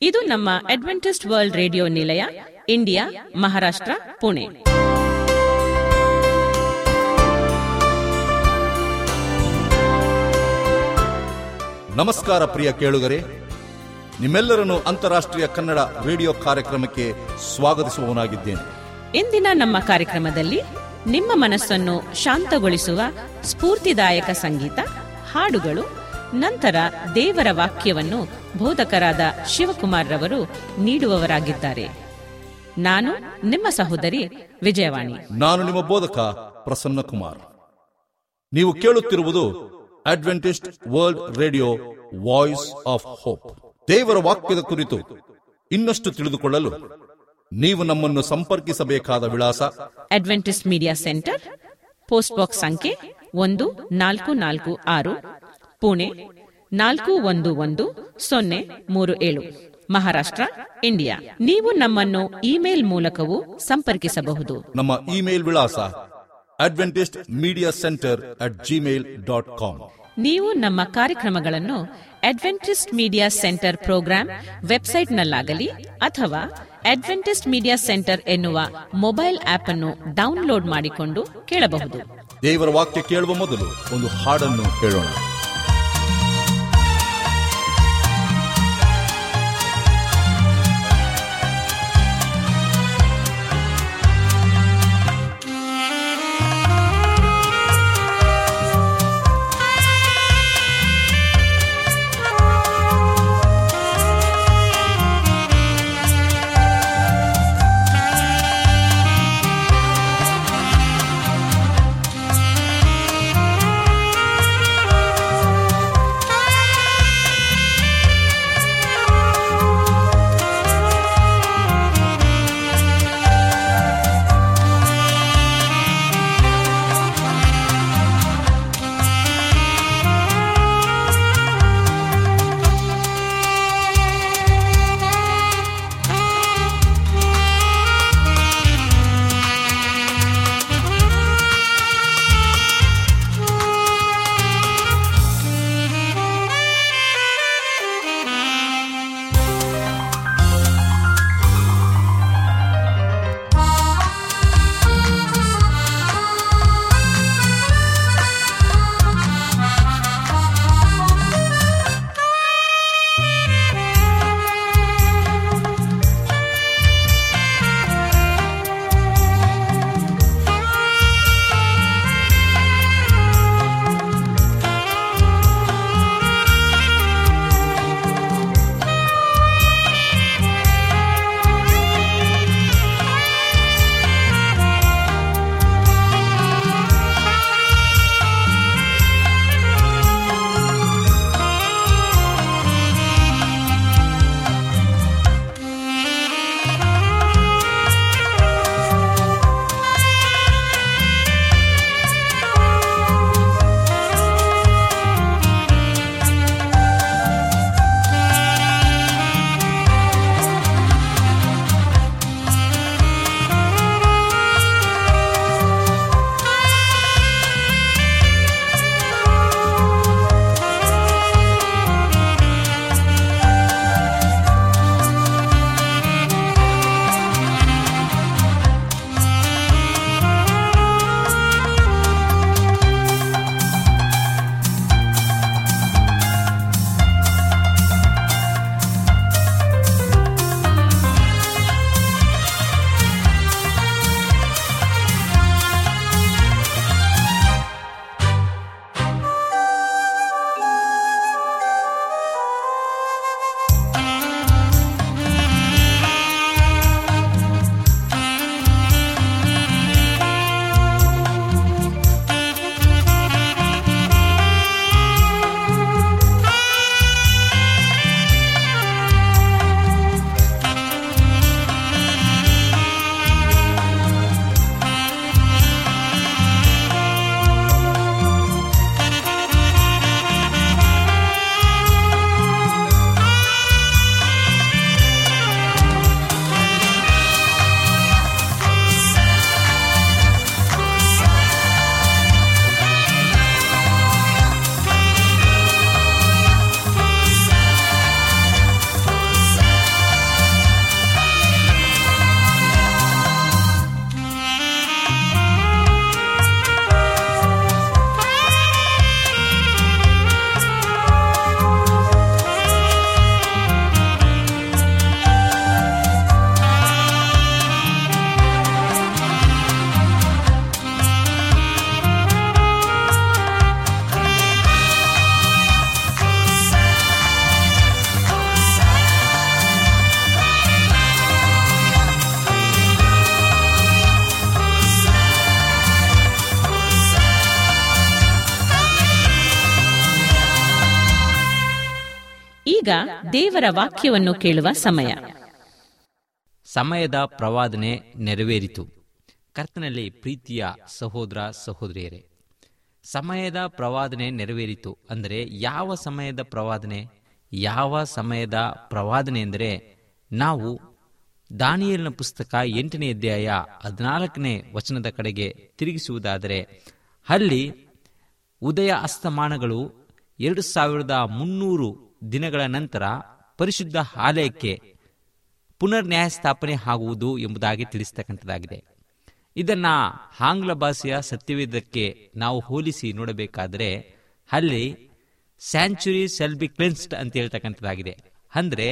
ಇದು ನಮ್ಮ Adventist World Radio ನಿಲಯ ಇಂಡಿಯಾ ಮಹಾರಾಷ್ಟ್ರ ಪುಣೆ ನಮಸ್ಕಾರ ಪ್ರಿಯ ಕೇಳುಗರೆ ನಿಮ್ಮೆಲ್ಲರನ್ನು ಅಂತಾರಾಷ್ಟ್ರೀಯ ಕನ್ನಡ ರೇಡಿಯೋ ಕಾರ್ಯಕ್ರಮಕ್ಕೆ ಸ್ವಾಗತಿಸುವವನಾಗಿದ್ದೇನೆ ಇಂದಿನ ನಮ್ಮ ಕಾರ್ಯಕ್ರಮದಲ್ಲಿ ನಿಮ್ಮ ಮನಸ್ಸನ್ನು ಶಾಂತಗೊಳಿಸುವ ಸ್ಫೂರ್ತಿದಾಯಕ ಸಂಗೀತ ಹಾಡುಗಳು ನಂತರ ದೇವರ ವಾಕ್ಯವನ್ನು ಬೋಧಕರಾದ ಶಿವಕುಮಾರ್ ರವರು ನೀಡುವವರಾಗಿದ್ದಾರೆ ನಾನು ನಿಮ್ಮ ಸಹೋದರಿ ವಿಜಯವಾಣಿ ನಾನು ನಿಮ್ಮ ಬೋಧಕ ಪ್ರಸನ್ನ ಕುಮಾರ್ ನೀವು ಕೇಳುತ್ತಿರುವುದು Adventist World Radio voice of hope ದೇವರ ವಾಕ್ಯದ ಕುರಿತು ಇನ್ನಷ್ಟು ತಿಳಿದುಕೊಳ್ಳಲು ನೀವು ನಮ್ಮನ್ನು ಸಂಪರ್ಕಿಸಬೇಕಾದ ವಿಳಾಸ Adventist Media Centre post box ಸಂಖ್ಯೆ ಒಂದು ನಾಲ್ಕು ನಾಲ್ಕು ಆರು ಪುಣೆ ನಾಲ್ಕು ಒಂದು ಒಂದು ಸೊನ್ನೆ ಮೂರು ಏಳು ಮಹಾರಾಷ್ಟ್ರ ಇಂಡಿಯಾ ನೀವು ನಮ್ಮನ್ನು ಇಮೇಲ್ ಮೂಲಕವೂ ಸಂಪರ್ಕಿಸಬಹುದು ನಮ್ಮ ಇಮೇಲ್ ವಿಳಾಸ Adventist Media Centre at Gmail dot com ನೀವು ನಮ್ಮ ಕಾರ್ಯಕ್ರಮಗಳನ್ನು ಅಡ್ವೆಂಟಿಸ್ಟ್ ಮೀಡಿಯಾ ಸೆಂಟರ್ ಪ್ರೋಗ್ರಾಂ ವೆಬ್ಸೈಟ್ನಲ್ಲಾಗಲಿ ಅಥವಾ ಅಡ್ವೆಂಟಿಸ್ಟ್ ಮೀಡಿಯಾ ಸೆಂಟರ್ ಎನ್ನುವ ಮೊಬೈಲ್ ಆಪ್ ಅನ್ನು ಡೌನ್ಲೋಡ್ ಮಾಡಿಕೊಂಡು ಕೇಳಬಹುದು ದೇವರ ವಾಕ್ಯ ಕೇಳುವ ಮೊದಲು ಒಂದು ಹಾಡನ್ನು ಕೇಳೋಣ ಿ ಇದೀಗ ದೇವರ ವಾಕ್ಯವನ್ನು ಕೇಳುವ ಸಮಯ ಸಮಯದ ಪ್ರವಾದನೆ ನೆರವೇರಿತು ಕರ್ತನಲ್ಲಿ ಪ್ರೀತಿಯ ಸಹೋದರ ಸಹೋದರಿಯರೇ ಸಮಯದ ಪ್ರವಾದನೆ ನೆರವೇರಿತು ಅಂದರೆ ಯಾವ ಸಮಯದ ಪ್ರವಾದನೆ ಯಾವ ಸಮಯದ ಪ್ರವಾದನೆ ಎಂದರೆ ನಾವು ದಾನಿಯಲಿನ ಪುಸ್ತಕ ಎಂಟನೇ ಅಧ್ಯಾಯ ಹದಿನಾಲ್ಕನೇ ವಚನದ ಕಡೆಗೆ ತಿರುಗಿಸುವುದಾದರೆ ಅಲ್ಲಿ ಉದಯ ಅಸ್ತಮಾನಗಳು ಎರಡು ಸಾವಿರದ ಮುನ್ನೂರು ದಿನಗಳ ನಂತರ ಪರಿಶುದ್ಧ ಆಲಯಕ್ಕೆ ಪುನರ್ ನ್ಯಾಯ ಸ್ಥಾಪನೆ ಆಗುವುದು ಎಂಬುದಾಗಿ ತಿಳಿಸ್ತಕ್ಕಂಥದ್ದಾಗಿದೆ ಇದನ್ನ ಆಂಗ್ಲ ಭಾಷೆಯ ಸತ್ಯವೇದಕ್ಕೆ ನಾವು ಹೋಲಿಸಿ ನೋಡಬೇಕಾದರೆ ಅಲ್ಲಿ ಸ್ಯಾಂಚುರಿ ಸೆಲ್ ಬಿ ಕ್ಲೆನ್ಸ್ಡ್ ಅಂತ ಹೇಳ್ತಕ್ಕಂಥದ್ದಾಗಿದೆ ಅಂದ್ರೆ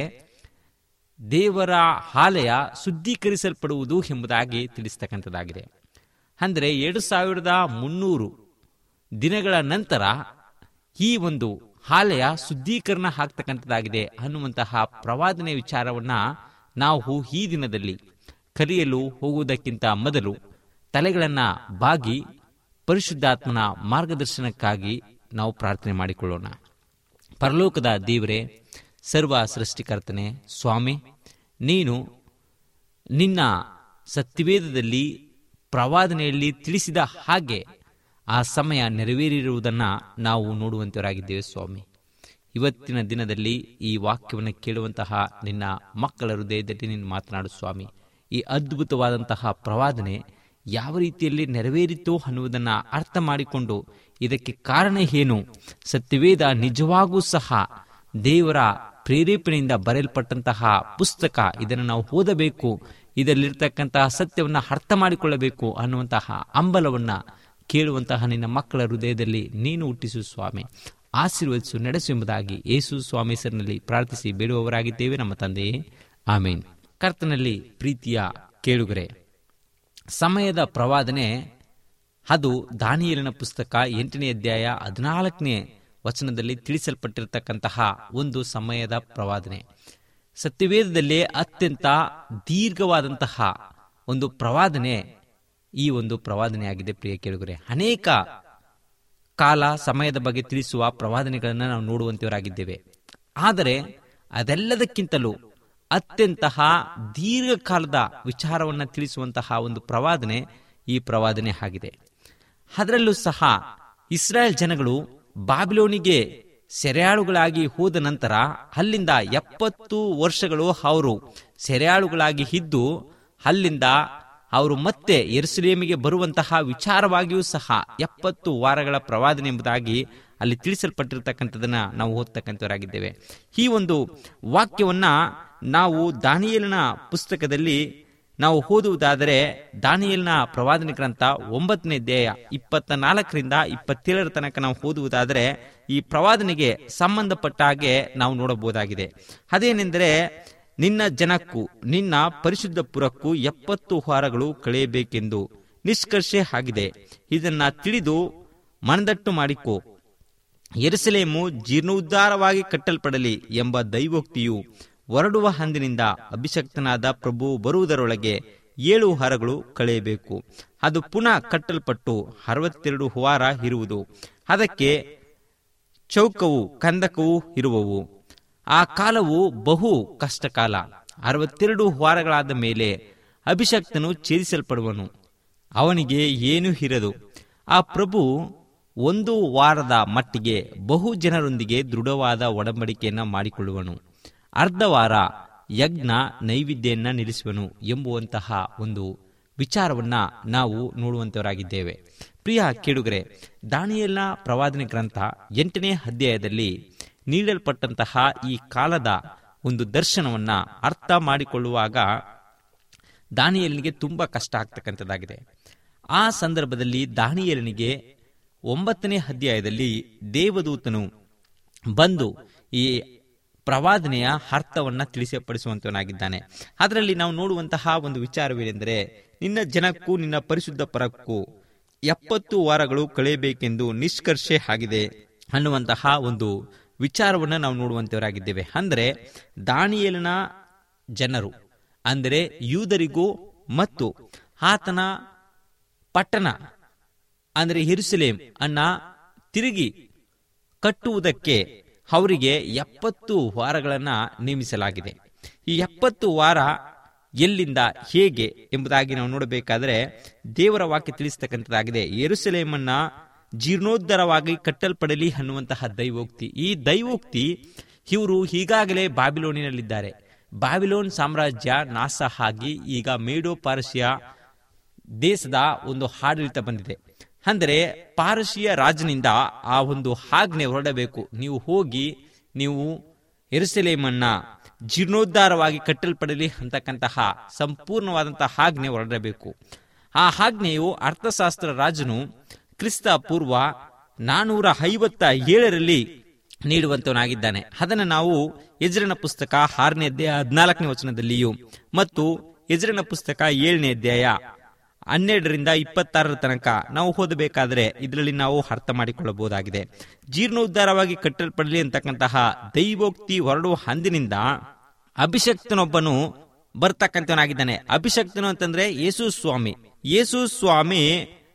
ದೇವರ ಆಲಯ ಶುದ್ಧೀಕರಿಸಲ್ಪಡುವುದು ಎಂಬುದಾಗಿ ತಿಳಿಸ್ತಕ್ಕಂಥದ್ದಾಗಿದೆ ಅಂದರೆ ಎರಡು ಸಾವಿರದ ಮುನ್ನೂರು ದಿನಗಳ ನಂತರ ಈ ಒಂದು ಆಲಯ ಶುದ್ಧೀಕರಣ ಆಗ್ತಕ್ಕಂಥದ್ದಾಗಿದೆ ಅನ್ನುವಂತಹ ಪ್ರವಾದನೆ ವಿಚಾರವನ್ನ ನಾವು ಈ ದಿನದಲ್ಲಿ ಕಲಿಯಲು ಹೋಗುವುದಕ್ಕಿಂತ ಮೊದಲು ತಲೆಗಳನ್ನ ಬಾಗಿ ಪರಿಶುದ್ಧಾತ್ಮನ ಮಾರ್ಗದರ್ಶನಕ್ಕಾಗಿ ನಾವು ಪ್ರಾರ್ಥನೆ ಮಾಡಿಕೊಳ್ಳೋಣ ಪರಲೋಕದ ದೇವರೇ ಸರ್ವ ಸೃಷ್ಟಿಕರ್ತನೆ ಸ್ವಾಮಿ ನೀನು ನಿನ್ನ ಸತ್ಯವೇದದಲ್ಲಿ ಪ್ರವಾದನೆಯಲ್ಲಿ ತಿಳಿಸಿದ ಹಾಗೆ ಆ ಸಮಯ ನೆರವೇರಿರುವುದನ್ನು ನಾವು ನೋಡುವಂತವರಾಗಿದ್ದೇವೆ ಸ್ವಾಮಿ ಇವತ್ತಿನ ದಿನದಲ್ಲಿ ಈ ವಾಕ್ಯವನ್ನು ಕೇಳುವಂತಹ ನಿನ್ನ ಮಕ್ಕಳ ಹೃದಯದಲ್ಲಿ ನೀನು ಮಾತನಾಡು ಸ್ವಾಮಿ ಈ ಅದ್ಭುತವಾದಂತಹ ಪ್ರವಾದನೆ ಯಾವ ರೀತಿಯಲ್ಲಿ ನೆರವೇರಿತು ಅನ್ನುವುದನ್ನು ಅರ್ಥ ಮಾಡಿಕೊಂಡು ಇದಕ್ಕೆ ಕಾರಣ ಏನು ಸತ್ಯವೇದ ನಿಜವಾಗೂ ಸಹ ದೇವರ ಪ್ರೇರೇಪಣೆಯಿಂದ ಬರೆಯಲ್ಪಟ್ಟಂತಹ ಪುಸ್ತಕ ಇದನ್ನು ನಾವು ಓದಬೇಕು ಇದರಲ್ಲಿರ್ತಕ್ಕಂತಹ ಸತ್ಯವನ್ನು ಅರ್ಥ ಮಾಡಿಕೊಳ್ಳಬೇಕು ಅನ್ನುವಂತಹ ಅಂಬಲವನ್ನ ಕೇಳುವಂತಹ ನಿನ್ನ ಮಕ್ಕಳ ಹೃದಯದಲ್ಲಿ ನೀನು ಹುಟ್ಟಿಸು ಸ್ವಾಮಿ ಆಶೀರ್ವದಿಸು ನಡೆಸು ಎಂಬುದಾಗಿ ಯೇಸು ಸ್ವಾಮಿ ಹೆಸರಿನಲ್ಲಿ ಪ್ರಾರ್ಥಿಸಿ ಬೇಡುವವರಾಗಿದ್ದೇವೆ ನಮ್ಮ ತಂದೆಯೇ ಆಮೇನ್ ಕರ್ತನಲ್ಲಿ ಪ್ರೀತಿಯ ಕೇಳುಗರೆ ಸಮಯದ ಪ್ರವಾದನೆ ಅದು ದಾನಿಯಲಿನ ಪುಸ್ತಕ ಎಂಟನೇ ಅಧ್ಯಾಯ ಹದಿನಾಲ್ಕನೇ ವಚನದಲ್ಲಿ ತಿಳಿಸಲ್ಪಟ್ಟಿರತಕ್ಕಂತಹ ಒಂದು ಸಮಯದ ಪ್ರವಾದನೆ ಸತ್ಯವೇದದಲ್ಲಿ ಅತ್ಯಂತ ದೀರ್ಘವಾದಂತಹ ಒಂದು ಪ್ರವಾದನೆ ಈ ಒಂದು ಪ್ರವಾದನೆಯಾಗಿದೆ ಪ್ರಿಯ ಕೇಳುಗರೆ ಅನೇಕ ಕಾಲ ಸಮಯದ ಬಗ್ಗೆ ತಿಳಿಸುವ ಪ್ರವಾದನೆಗಳನ್ನು ನಾವು ನೋಡುವಂತವರಾಗಿದ್ದೇವೆ ಆದರೆ ಅದೆಲ್ಲದಕ್ಕಿಂತಲೂ ಅತ್ಯಂತಹ ದೀರ್ಘಕಾಲದ ವಿಚಾರವನ್ನು ತಿಳಿಸುವಂತಹ ಒಂದು ಪ್ರವಾದನೆ ಈ ಪ್ರವಾದನೆ ಆಗಿದೆ ಅದರಲ್ಲೂ ಸಹ ಇಸ್ರಾಯೇಲ್ ಜನಗಳು ಬಾಬಿಲೋನಿಗೆ ಸೆರೆಯಾಳುಗಳಾಗಿ ಹೋದ ನಂತರ ಅಲ್ಲಿಂದ ಎಪ್ಪತ್ತು ವರ್ಷಗಳು ಅವರು ಸೆರೆಯಾಳುಗಳಾಗಿ ಇದ್ದು ಅಲ್ಲಿಂದ ಅವರು ಮತ್ತೆ ಎರುಸಲೇಮಿಗೆ ಬರುವಂತಹ ವಿಚಾರವಾಗಿಯೂ ಸಹ ಎಪ್ಪತ್ತು ವಾರಗಳ ಪ್ರವಾದನೆ ಎಂಬುದಾಗಿ ಅಲ್ಲಿ ತಿಳಿಸಲ್ಪಟ್ಟಿರ್ತಕ್ಕಂಥದನ್ನ ನಾವು ಓದ್ತಕ್ಕಂಥವರಾಗಿದ್ದೇವೆ ಈ ಒಂದು ವಾಕ್ಯವನ್ನ ನಾವು ದಾನಿಯಲಿನ ಪುಸ್ತಕದಲ್ಲಿ ನಾವು ಓದುವುದಾದರೆ ದಾನಿಯಲ್ನ ಪ್ರವಾದನೆ ಗ್ರಂಥ ಒಂಬತ್ತನೇ ಅಧ್ಯಾಯ ಇಪ್ಪತ್ತ ನಾಲ್ಕರಿಂದ ಇಪ್ಪತ್ತೇಳರ ತನಕ ನಾವು ಓದುವುದಾದರೆ ಈ ಪ್ರವಾದನೆಗೆ ಸಂಬಂಧಪಟ್ಟ ಹಾಗೆ ನಾವು ನೋಡಬಹುದಾಗಿದೆ ಅದೇನೆಂದರೆ ನಿನ್ನ ಜನಕ್ಕೂ ನಿನ್ನ ಪರಿಶುದ್ಧ ಪುರಕ್ಕೂ ಎಪ್ಪತ್ತು ವಾರಗಳು ಕಳೆಯಬೇಕೆಂದು ನಿಷ್ಕರ್ಷೆ ಆಗಿದೆ ಇದನ್ನ ತಿಳಿದು ಮನದಟ್ಟು ಮಾಡಿಕೋ ಎರುಸಲೇಮು ಜೀರ್ಣೋದ್ಧಾರವಾಗಿ ಕಟ್ಟಲ್ಪಡಲಿ ಎಂಬ ದೈವೋಕ್ತಿಯು ಹೊರಡುವ ಹಂದಿನಿಂದ ಅಭಿಷಕ್ತನಾದ ಪ್ರಭು ಬರುವುದರೊಳಗೆ ಏಳು ವಾರಗಳು ಕಳೆಯಬೇಕು ಅದು ಪುನಃ ಕಟ್ಟಲ್ಪಟ್ಟು ಅರವತ್ತೆರಡು ವಾರ ಇರುವುದು ಅದಕ್ಕೆ ಚೌಕವು ಕಂದಕವೂ ಇರುವವು ಆ ಕಾಲವು ಬಹು ಕಷ್ಟಕಾಲ ಅರವತ್ತೆರಡು ವಾರಗಳಾದ ಮೇಲೆ ಅಭಿಷಕ್ತನು ಛೇದಿಸಲ್ಪಡುವನು ಅವನಿಗೆ ಏನೂ ಇರದು ಆ ಪ್ರಭು ಒಂದು ವಾರದ ಮಟ್ಟಿಗೆ ಬಹು ಜನರೊಂದಿಗೆ ದೃಢವಾದ ಒಡಂಬಡಿಕೆಯನ್ನ ಮಾಡಿಕೊಳ್ಳುವನು ಅರ್ಧ ವಾರ ಯಜ್ಞ ನೈವೇದ್ಯನ್ನ ನಿಲ್ಲಿಸುವನು ಎಂಬುವಂತಹ ಒಂದು ವಿಚಾರವನ್ನ ನಾವು ನೋಡುವಂತವರಾಗಿದ್ದೇವೆ ಪ್ರಿಯ ಕೇಳುಗರೆ ದಾನಿಯಲ್ನ ಪ್ರವಾದನೆ ಗ್ರಂಥ ಎಂಟನೇ ಅಧ್ಯಾಯದಲ್ಲಿ ನೀಡಲ್ಪಟ್ಟಂತಹ ಈ ಕಾಲದ ಒಂದು ದರ್ಶನವನ್ನ ಅರ್ಥ ಮಾಡಿಕೊಳ್ಳುವಾಗ ದಾನಿಯಲಿನಿಗೆ ತುಂಬಾ ಕಷ್ಟ ಆಗ್ತಕ್ಕಂಥದ್ದಾಗಿದೆ ಆ ಸಂದರ್ಭದಲ್ಲಿ ದಾನಿಯಲನಿಗೆ ಒಂಬತ್ತನೇ ಅಧ್ಯಾಯದಲ್ಲಿ ದೇವದೂತನು ಬಂದು ಈ ಪ್ರವಾದನೆಯ ಅರ್ಥವನ್ನ ತಿಳಿಸಪಡಿಸುವಂತವನಾಗಿದ್ದಾನೆ ಅದರಲ್ಲಿ ನಾವು ನೋಡುವಂತಹ ಒಂದು ವಿಚಾರವೇನೆಂದರೆ ನಿನ್ನ ಜನಕ್ಕೂ ನಿನ್ನ ಪರಿಶುದ್ಧ ಪರಕ್ಕೂ ಎಪ್ಪತ್ತು ವಾರಗಳು ಕಳೆಯಬೇಕೆಂದು ನಿಷ್ಕರ್ಷೆ ಆಗಿದೆ ಅನ್ನುವಂತಹ ಒಂದು ವಿಚಾರವನ್ನು ನಾವು ನೋಡುವಂತವರಾಗಿದ್ದೇವೆ ಅಂದರೆ ದಾನಿಯಲಿನ ಜನರು ಅಂದರೆ ಯೂದರಿಗೂ ಮತ್ತು ಆತನ ಪಟ್ಟಣ ಅಂದರೆ ಹಿರುಸಲೇಂ ಅನ್ನ ತಿರುಗಿ ಕಟ್ಟುವುದಕ್ಕೆ ಅವರಿಗೆ ಎಪ್ಪತ್ತು ವಾರಗಳನ್ನು ನೇಮಿಸಲಾಗಿದೆ ಈ ಎಪ್ಪತ್ತು ವಾರ ಎಲ್ಲಿಂದ ಹೇಗೆ ಎಂಬುದಾಗಿ ನಾವು ನೋಡಬೇಕಾದರೆ ದೇವರ ವಾಕ್ಯ ತಿಳಿಸ್ತಕ್ಕಂಥದ್ದಾಗಿದೆ ಯೆರೂಸಲೇಮನ್ನ ಜೀರ್ಣೋದ್ಧಾರವಾಗಿ ಕಟ್ಟಲ್ಪಡಲಿ ಅನ್ನುವಂತಹ ದೈವೋಕ್ತಿ ಈ ದೈವೋಕ್ತಿ ಇವರು ಈಗಾಗಲೇ ಬಾಬಿಲೋನಿನಲ್ಲಿದ್ದಾರೆ ಬಾಬಿಲೋನ್ ಸಾಮ್ರಾಜ್ಯ ನಾಶ ಆಗಿ ಈಗ ಮೇಡೋ ಪಾರಸಿಯ ದೇಶದ ಒಂದು ಆಡಳಿತ ಬಂದಿದೆ ಅಂದರೆ ಪಾರಸಿಯ ರಾಜನಿಂದ ಆ ಒಂದು ಆಜ್ಞೆ ಹೊರಡಬೇಕು ನೀವು ಹೋಗಿ ನೀವು ಎರುಸಲೇಮನ್ನ ಜೀರ್ಣೋದ್ಧಾರವಾಗಿ ಕಟ್ಟಲ್ಪಡಲಿ ಅಂತಕ್ಕಂತಹ ಸಂಪೂರ್ಣವಾದಂತಹ ಆಜ್ಞೆ ಹೊರಡಬೇಕು ಆ ಆಜ್ಞೆಯು ಅರ್ಥಶಾಸ್ತ್ರ ರಾಜನು ಕ್ರಿಸ್ತ ಪೂರ್ವ ನಾನೂರ ಐವತ್ತ ಏಳರಲ್ಲಿ ನೀಡುವಂತವನಾಗಿದ್ದಾನೆ ಅದನ್ನು ನಾವು ಯಜ್ರನ ಪುಸ್ತಕ ಆರನೇ ಅಧ್ಯಾಯ ಹದಿನಾಲ್ಕನೇ ವಚನದಲ್ಲಿಯೂ ಮತ್ತು ಯಜ್ರನ ಪುಸ್ತಕ ಏಳನೇ ಅಧ್ಯಾಯ ಹನ್ನೆರಡರಿಂದ ಇಪ್ಪತ್ತಾರರ ತನಕ ನಾವು ಓದಬೇಕಾದ್ರೆ ಇದರಲ್ಲಿ ನಾವು ಅರ್ಥ ಮಾಡಿಕೊಳ್ಳಬಹುದಾಗಿದೆ ಜೀರ್ಣೋದ್ಧಾರವಾಗಿ ಕಟ್ಟಲ್ಪಡಲಿ ಅಂತಕ್ಕಂತಹ ದೈವೋಕ್ತಿ ಹೊರಡುವ ಹಂದಿನಿಂದ ಅಭಿಷಕ್ತನೊಬ್ಬನು ಬರ್ತಕ್ಕಂಥವನಾಗಿದ್ದಾನೆ ಅಭಿಷಕ್ತನು ಅಂತಂದ್ರೆ ಯೇಸು ಸ್ವಾಮಿ ಯೇಸು ಸ್ವಾಮಿ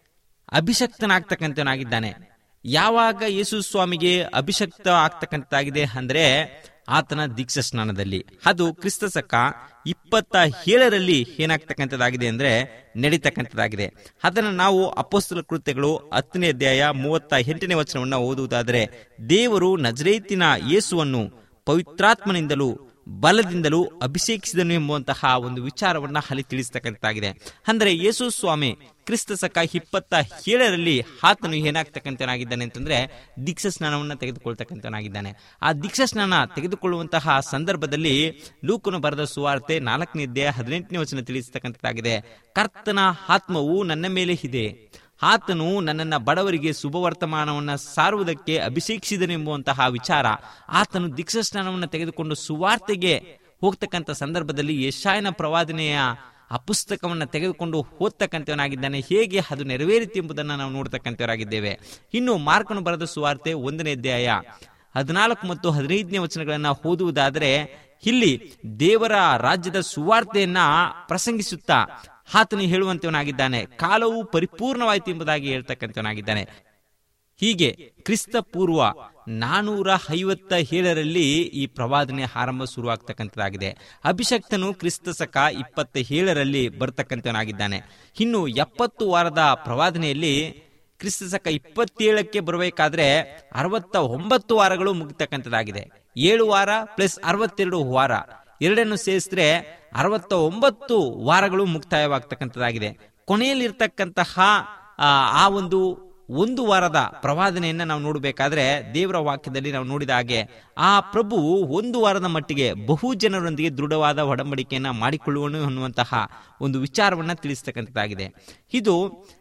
ಅಭಿಷಕ್ತನಾಗ್ತಕ್ಕಂಥವನಾಗಿದ್ದಾನೆ ಯಾವಾಗ ಯೇಸು ಸ್ವಾಮಿಗೆ ಅಭಿಷಕ್ತ ಆಗ್ತಕ್ಕಂಥದ್ದಾಗಿದೆ ಅಂದ್ರೆ ಆತನ ದೀಕ್ಷಾ ಸ್ನಾನದಲ್ಲಿ ಅದು ಕ್ರಿಸ್ತ ಶಕ ಇಪ್ಪತ್ತ ಏಳರಲ್ಲಿ ಏನಾಗ್ತಕ್ಕಂಥದ್ದಾಗಿದೆ ಅಂದ್ರೆ ನಡೀತಕ್ಕಂಥದ್ದಾಗಿದೆ ಅದನ್ನು ನಾವು ಅಪೋಸ್ತಲ ಕೃತ್ಯಗಳು ಹತ್ತನೇ ಅಧ್ಯಾಯ ಮೂವತ್ತ ಎಂಟನೇ ವಚನವನ್ನು ಓದುವುದಾದರೆ ದೇವರು ನಜರೇತಿನ ಯೇಸುವನ್ನು ಪವಿತ್ರಾತ್ಮನಿಂದಲೂ ಬಲದಿಂದಲೂ ಅಭಿಷೇಕಿಸಿದನು ಎಂಬುವಂತಹ ಒಂದು ವಿಚಾರವನ್ನ ಅಲ್ಲಿ ತಿಳಿಸ್ತಕ್ಕಂಥದ್ದಾಗಿದೆ ಅಂದರೆ ಯೇಸು ಸ್ವಾಮಿ ಕ್ರಿಸ್ತ ಸಕ ಇಪ್ಪತ್ತ ಏಳರಲ್ಲಿ ಆತನು ಏನಾಗ್ತಕ್ಕಂಥನಾಗಿದ್ದಾನೆ ಅಂತಂದ್ರೆ ದೀಕ್ಷಾ ಸ್ನಾನವನ್ನು ತೆಗೆದುಕೊಳ್ತಕ್ಕಂಥನಾಗಿದ್ದಾನೆ ಆ ದೀಕ್ಷಾ ಸ್ನಾನ ತೆಗೆದುಕೊಳ್ಳುವಂತಹ ಸಂದರ್ಭದಲ್ಲಿ ಲೂಕನು ಬರೆದ ಸುವಾರ್ತೆ ನಾಲ್ಕನೇ ಅಧ್ಯಾಯ ಹದಿನೆಂಟನೇ ವಚನ ತಿಳಿಸ್ತಕ್ಕಂಥದ್ದಾಗಿದೆ ಕರ್ತನ ಆತ್ಮವು ನನ್ನ ಮೇಲೆ ಇದೆ ಆತನು ನನ್ನನ್ನ ಬಡವರಿಗೆ ಶುಭವರ್ತಮಾನವನ್ನ ಸಾರುವುದಕ್ಕೆ ಅಭಿಷೇಕಿಸಿದನೆಂಬುವಂತಹ ವಿಚಾರ ಆತನು ದೀಕ್ಷಾ ಸ್ನಾನವನ್ನು ತೆಗೆದುಕೊಂಡು ಸುವಾರ್ತೆಗೆ ಹೋಗ್ತಕ್ಕಂಥ ಸಂದರ್ಭದಲ್ಲಿ ಯಶಾಯನ ಪ್ರವಾದನೆಯ ಆ ಪುಸ್ತಕವನ್ನು ತೆಗೆದುಕೊಂಡು ಓದ್ತಕ್ಕಂಥವನಾಗಿದ್ದಾನೆ ಹೇಗೆ ಅದು ನೆರವೇರಿತು ಎಂಬುದನ್ನು ನಾವು ನೋಡ್ತಕ್ಕಂಥವರಾಗಿದ್ದೇವೆ ಇನ್ನು ಮಾರ್ಕನು ಬರೆದ ಸುವಾರ್ತೆ ಒಂದನೇ ಅಧ್ಯಾಯ ಹದಿನಾಲ್ಕು ಮತ್ತು ಹದಿನೈದನೇ ವಚನಗಳನ್ನ ಓದುವುದಾದರೆ ಇಲ್ಲಿ ದೇವರ ರಾಜ್ಯದ ಸುವಾರ್ತೆಯನ್ನ ಪ್ರಸಂಗಿಸುತ್ತಾ ಆತನು ಹೇಳುವಂತವನಾಗಿದ್ದಾನೆ ಕಾಲವು ಪರಿಪೂರ್ಣವಾಯಿತು ಎಂಬುದಾಗಿ ಹೇಳ್ತಕ್ಕಂಥವನಾಗಿದ್ದಾನೆ ಹೀಗೆ ಕ್ರಿಸ್ತ ಪೂರ್ವ ನಾನೂರ ಐವತ್ತ ಏಳರಲ್ಲಿ ಈ ಪ್ರವಾದನೆ ಆರಂಭ ಶುರುವಾಗ್ತಕ್ಕಂಥದ್ದಾಗಿದೆ ಅಭಿಷಕ್ತನು ಕ್ರಿಸ್ತ ಸಕ ಇಪ್ಪತ್ತ ಏಳರಲ್ಲಿ ಬರ್ತಕ್ಕಂಥವನಾಗಿದ್ದಾನೆ ಇನ್ನು ಎಪ್ಪತ್ತು ವಾರದ ಪ್ರವಾದನೆಯಲ್ಲಿ ಕ್ರಿಸ್ತ ಸಕ ಇಪ್ಪತ್ತೇಳಕ್ಕೆ ಬರಬೇಕಾದ್ರೆ ಅರವತ್ತ ಒಂಬತ್ತು ವಾರಗಳು ಮುಗಿತಕ್ಕಂಥದ್ದಾಗಿದೆ ಏಳು ವಾರ ಪ್ಲಸ್ ಅರವತ್ತೆರಡು ವಾರ ಎರಡನ್ನು ಸೇರಿಸಿದ್ರೆ ಅರವತ್ತ ಒಂಬತ್ತು ವಾರಗಳು ಮುಕ್ತಾಯವಾಗ್ತಕ್ಕಂಥದ್ದಾಗಿದೆ ಕೊನೆಯಲ್ಲಿರ್ತಕ್ಕಂತಹ ಆ, ಆ ಒಂದು ಒಂದು ವಾರದ ಪ್ರವಾದನೆಯನ್ನ ನಾವು ನೋಡಬೇಕಾದ್ರೆ ದೇವರ ವಾಕ್ಯದಲ್ಲಿ ನಾವು ನೋಡಿದ ಹಾಗೆ ಆ ಪ್ರಭುವು ಒಂದು ವಾರದ ಮಟ್ಟಿಗೆ ಬಹು ಜನರೊಂದಿಗೆ ದೃಢವಾದ ಒಡಂಬಡಿಕೆಯನ್ನ ಮಾಡಿಕೊಳ್ಳುವನು ಅನ್ನುವಂತಹ ಒಂದು ವಿಚಾರವನ್ನ ತಿಳಿಸ್ತಕ್ಕಂಥದ್ದಾಗಿದೆ ಇದು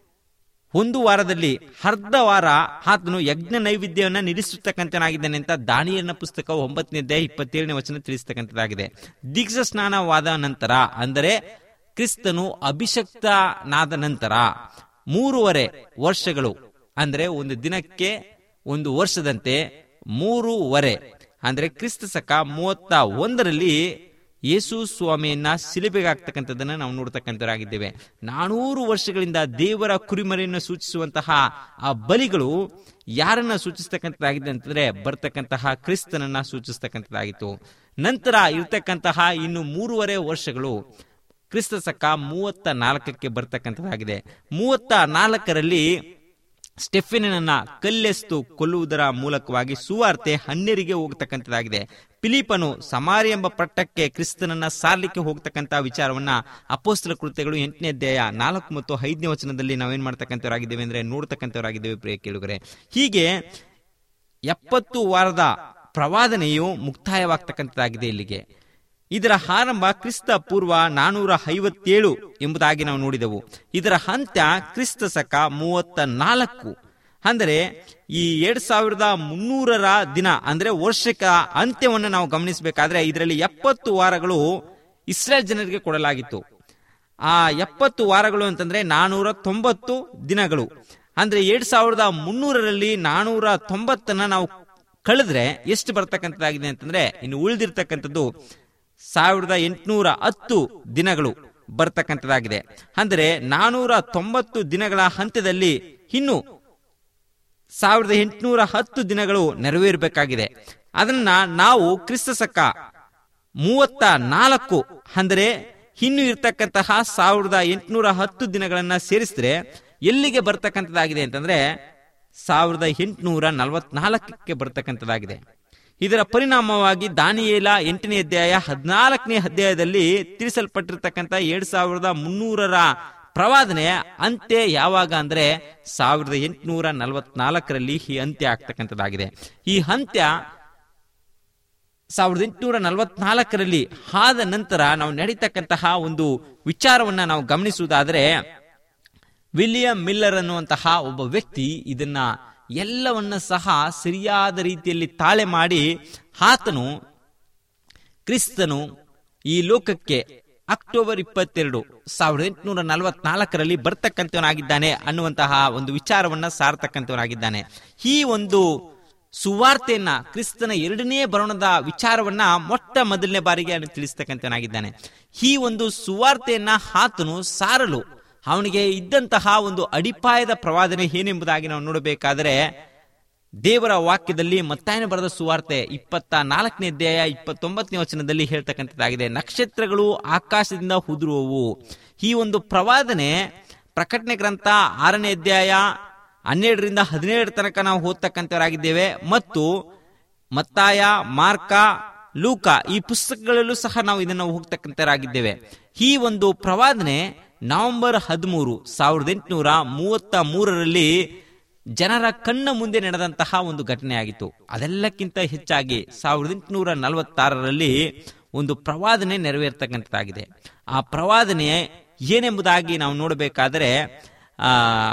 ಒಂದು ವಾರದಲ್ಲಿ ಅರ್ಧ ವಾರ ಆತನು ಯಜ್ಞ ನೈವೇದ್ಯವನ್ನ ನಿಲ್ಲಿಸತಕ್ಕಂಥನಾಗಿದ್ದಾನೆ ಅಂತ ದಾನಿಯನ್ನ ಪುಸ್ತಕ ಒಂಬತ್ತನೇ ಅಧ್ಯಾಯ ಇಪ್ಪತ್ತೇಳನೇ ವಚನ ತಿಳಿಸ್ತಕ್ಕಂಥದ್ದಾಗಿದೆ ದೀಕ್ಷಾ ಸ್ನಾನವಾದ ನಂತರ ಅಂದರೆ ಕ್ರಿಸ್ತನು ಅಭಿಷಕ್ತನಾದ ನಂತರ ಮೂರುವರೆ ವರ್ಷಗಳು ಅಂದರೆ ಒಂದು ದಿನಕ್ಕೆ ಒಂದು ವರ್ಷದಂತೆ ಮೂರುವರೆ ಅಂದ್ರೆ ಕ್ರಿಸ್ತ ಸಕ ಮೂವತ್ತ ಒಂದರಲ್ಲಿ ಯೇಸು ಸ್ವಾಮಿಯನ್ನ ಸಿಲುಬೆಗಾಗ್ತಕ್ಕಂಥದ್ದನ್ನ ನಾವು ನೋಡ್ತಕ್ಕಂಥವರಾಗಿದ್ದೇವೆ ನಾನೂರು ವರ್ಷಗಳಿಂದ ದೇವರ ಕುರಿಮರಿಯನ್ನು ಸೂಚಿಸುವಂತಹ ಆ ಬಲಿಗಳು ಯಾರನ್ನ ಸೂಚಿಸ್ತಕ್ಕಂಥದ್ದಾಗಿದೆ ಅಂತಂದ್ರೆ ಬರ್ತಕ್ಕಂತಹ ಕ್ರಿಸ್ತನನ್ನ ಸೂಚಿಸ್ತಕ್ಕಂಥದ್ದಾಗಿತ್ತು ನಂತರ ಇರ್ತಕ್ಕಂತಹ ಇನ್ನು ಮೂರುವರೆ ವರ್ಷಗಳು ಕ್ರಿಸ್ತ ಸಕ ಮೂವತ್ತ ನಾಲ್ಕಕ್ಕೆ ಬರ್ತಕ್ಕಂಥದ್ದಾಗಿದೆ ಮೂವತ್ತ ನಾಲ್ಕರಲ್ಲಿ ಸ್ಟೆಫಿನನ್ನ ಕಲ್ಲೆಸ್ತು ಕೊಲ್ಲುವುದರ ಮೂಲಕವಾಗಿ ಸುವಾರ್ತೆ ಹನ್ನೆರಿಗೆ ಹೋಗ್ತಕ್ಕಂಥದ್ದಾಗಿದೆ ಫಿಲಿಪನು ಸಮಾರಿ ಎಂಬ ಪಟ್ಟಕ್ಕೆ ಕ್ರಿಸ್ತನನ್ನ ಸಾರ್ಲಿಕ್ಕೆ ಹೋಗ್ತಕ್ಕಂಥ ವಿಚಾರವನ್ನ ಅಪೋಸ್ತರ ಕೃತ್ಯಗಳು ಎಂಟನೇ ಅಧ್ಯಾಯ ನಾಲ್ಕು ಮತ್ತು ಐದನೇ ವಚನದಲ್ಲಿ ನಾವೇನ್ ಮಾಡ್ತಕ್ಕಂಥವರಾಗಿದ್ದೇವೆ ಅಂದ್ರೆ ನೋಡ್ತಕ್ಕಂಥವರಾಗಿದ್ದೇವೆ ಪ್ರಿಯ ಕೇಳುಗರೆ ಹೀಗೆ ಎಪ್ಪತ್ತು ವಾರದ ಪ್ರವಾದನೆಯು ಮುಕ್ತಾಯವಾಗ್ತಕ್ಕಂಥದ್ದಾಗಿದೆ ಇಲ್ಲಿಗೆ ಇದರ ಆರಂಭ ಕ್ರಿಸ್ತ ಪೂರ್ವ ನಾನೂರ ಐವತ್ತೇಳು ಎಂಬುದಾಗಿ ನಾವು ನೋಡಿದೆವು ಇದರ ಅಂತ್ಯ ಕ್ರಿಸ್ತ ಸಕ ಮೂವತ್ತ ನಾಲ್ಕು ಅಂದರೆ ಈ ಎರಡ್ ಸಾವಿರದ ಮುನ್ನೂರರ ದಿನ ಅಂದ್ರೆ ವರ್ಷಕ ಅಂತ್ಯವನ್ನು ನಾವು ಗಮನಿಸಬೇಕಾದ್ರೆ ಇದರಲ್ಲಿ ಎಪ್ಪತ್ತು ವಾರಗಳು ಇಸ್ರೇಲ್ ಜನರಿಗೆ ಕೊಡಲಾಗಿತ್ತು ಆ ಎಪ್ಪತ್ತು ವಾರಗಳು ಅಂತಂದ್ರೆ ನಾನೂರ ತೊಂಬತ್ತು ದಿನಗಳು ಅಂದ್ರೆ ಎರಡ್ ಸಾವಿರದ ಮುನ್ನೂರರಲ್ಲಿ ನಾನೂರ ತೊಂಬತ್ತನ್ನ ನಾವು ಕಳೆದ್ರೆ ಎಷ್ಟು ಬರ್ತಕ್ಕಂಥದ್ದಾಗಿದೆ ಅಂತಂದ್ರೆ ಇನ್ನು ಉಳಿದಿರ್ತಕ್ಕಂಥದ್ದು ಸಾವಿರದ ಎಂಟುನೂರ ಹತ್ತು ದಿನಗಳು ಬರ್ತಕ್ಕಂಥದ್ದಾಗಿದೆ ಅಂದರೆ ನಾನೂರ ತೊಂಬತ್ತು ದಿನಗಳ ಹಂತದಲ್ಲಿ ಇನ್ನು ಸಾವಿರದ ಎಂಟುನೂರ ಹತ್ತು ದಿನಗಳು ನೆರವೇರಬೇಕಾಗಿದೆ ಅದನ್ನ ನಾವು ಕ್ರಿಸ್ತ ಶಕ ಮೂವತ್ತ ನಾಲ್ಕು ಅಂದರೆ ಇನ್ನು ಇರ್ತಕ್ಕಂತಹ ಸಾವಿರದ ಎಂಟುನೂರ ಹತ್ತು ದಿನಗಳನ್ನ ಸೇರಿಸಿದ್ರೆ ಎಲ್ಲಿಗೆ ಬರ್ತಕ್ಕಂಥದ್ದಾಗಿದೆ ಅಂತಂದ್ರೆ ಸಾವಿರದ ಎಂಟುನೂರ ನಲವತ್ನಾಲ್ಕಕ್ಕೆ ಬರ್ತಕ್ಕಂಥದ್ದಾಗಿದೆ ಇದರ ಪರಿಣಾಮವಾಗಿ ದಾನಿಯೇಲ ಎಂಟನೇ ಅಧ್ಯಾಯ ಹದಿನಾಲ್ಕನೇ ಅಧ್ಯಾಯದಲ್ಲಿ ತಿಳಿಸಲ್ಪಟ್ಟಿರ್ತಕ್ಕಂಥ ಎರಡ್ ಸಾವಿರದ ಮುನ್ನೂರರ ಪ್ರವಾದನೆ ಅಂತ್ಯ ಯಾವಾಗ ಅಂದ್ರೆ ಸಾವಿರದ ಎಂಟುನೂರ ನಲವತ್ನಾಲ್ಕರಲ್ಲಿ ಈ ಅಂತ್ಯ ಆಗ್ತಕ್ಕಂಥದ್ದಾಗಿದೆ ಈ ಅಂತ್ಯ ಸಾವಿರದ ಎಂಟುನೂರ ನಲವತ್ನಾಲ್ಕರಲ್ಲಿ ಆದ ನಂತರ ನಾವು ನಡೀತಕ್ಕಂತಹ ಒಂದು ವಿಚಾರವನ್ನ ನಾವು ಗಮನಿಸುವುದಾದರೆ ವಿಲಿಯಂ ಮಿಲ್ಲರ್ ಅನ್ನುವಂತಹ ಒಬ್ಬ ವ್ಯಕ್ತಿ ಇದನ್ನ ಎಲ್ಲವನ್ನ ಸಹ ಸರಿಯಾದ ರೀತಿಯಲ್ಲಿ ತಾಳೆ ಮಾಡಿ ಆತನು ಕ್ರಿಸ್ತನು ಈ ಲೋಕಕ್ಕೆ ಅಕ್ಟೋಬರ್ ಇಪ್ಪತ್ತೆರಡು ಸಾವಿರದ ಎಂಟುನೂರ ನಲವತ್ನಾಲ್ಕರಲ್ಲಿ ಬರ್ತಕ್ಕಂಥವನಾಗಿದ್ದಾನೆ ಅನ್ನುವಂತಹ ಒಂದು ವಿಚಾರವನ್ನ ಸಾರ್ತಕ್ಕಂಥವನಾಗಿದ್ದಾನೆ ಈ ಒಂದು ಸುವಾರ್ತೆಯನ್ನ ಕ್ರಿಸ್ತನ ಎರಡನೇ ಬರೋಣದ ವಿಚಾರವನ್ನ ಮೊಟ್ಟ ಮೊದಲನೇ ಬಾರಿಗೆ ಅವನು ತಿಳಿಸ್ತಕ್ಕಂಥವನಾಗಿದ್ದಾನೆ ಈ ಒಂದು ಸುವಾರ್ತೆಯನ್ನ ಆತನು ಸಾರಲು ಅವನಿಗೆ ಇದ್ದಂತಹ ಒಂದು ಅಡಿಪಾಯದ ಪ್ರವಾದನೆ ಏನೆಂಬುದಾಗಿ ನಾವು ನೋಡಬೇಕಾದರೆ ದೇವರ ವಾಕ್ಯದಲ್ಲಿ ಮತ್ತಾಯನ ಬರೆದ ಸುವಾರ್ತೆ ಇಪ್ಪತ್ತ ನಾಲ್ಕನೇ ಅಧ್ಯಾಯ ಇಪ್ಪತ್ತೊಂಬತ್ತನೇ ವಚನದಲ್ಲಿ ಹೇಳ್ತಕ್ಕಂಥದ್ದಾಗಿದೆ ನಕ್ಷತ್ರಗಳು ಆಕಾಶದಿಂದ ಉದುರುವವು ಈ ಒಂದು ಪ್ರವಾದನೆ ಪ್ರಕಟಣೆ ಗ್ರಂಥ ಆರನೇ ಅಧ್ಯಾಯ ಹನ್ನೆರಡರಿಂದ ಹದಿನೇಳರ ತನಕ ನಾವು ಓದ್ತಕ್ಕಂಥವರಾಗಿದ್ದೇವೆ ಮತ್ತು ಮತ್ತಾಯ ಮಾರ್ಕ ಲೂಕ ಈ ಪುಸ್ತಕಗಳಲ್ಲೂ ಸಹ ನಾವು ಇದನ್ನು ಹೋಗ್ತಕ್ಕಂಥವರಾಗಿದ್ದೇವೆ ಈ ಒಂದು ಪ್ರವಾದನೆ ನವೆಂಬರ್ ಹದಿಮೂರು ಸಾವಿರದ ಎಂಟುನೂರ ಮೂವತ್ತ ಮೂರರಲ್ಲಿ ಜನರ ಕಣ್ಣ ಮುಂದೆ ನಡೆದಂತಹ ಒಂದು ಘಟನೆ ಆಗಿತ್ತು ಅದೆಲ್ಲಕ್ಕಿಂತ ಹೆಚ್ಚಾಗಿ ಸಾವಿರದ ಎಂಟುನೂರ ನಲವತ್ತಾರರಲ್ಲಿ ಒಂದು ಪ್ರವಾದನೆ ನೆರವೇರ್ತಕ್ಕಂಥದ್ದಾಗಿದೆ ಆ ಪ್ರವಾದನೆ ಏನೆಂಬುದಾಗಿ ನಾವು ನೋಡಬೇಕಾದರೆ ಆ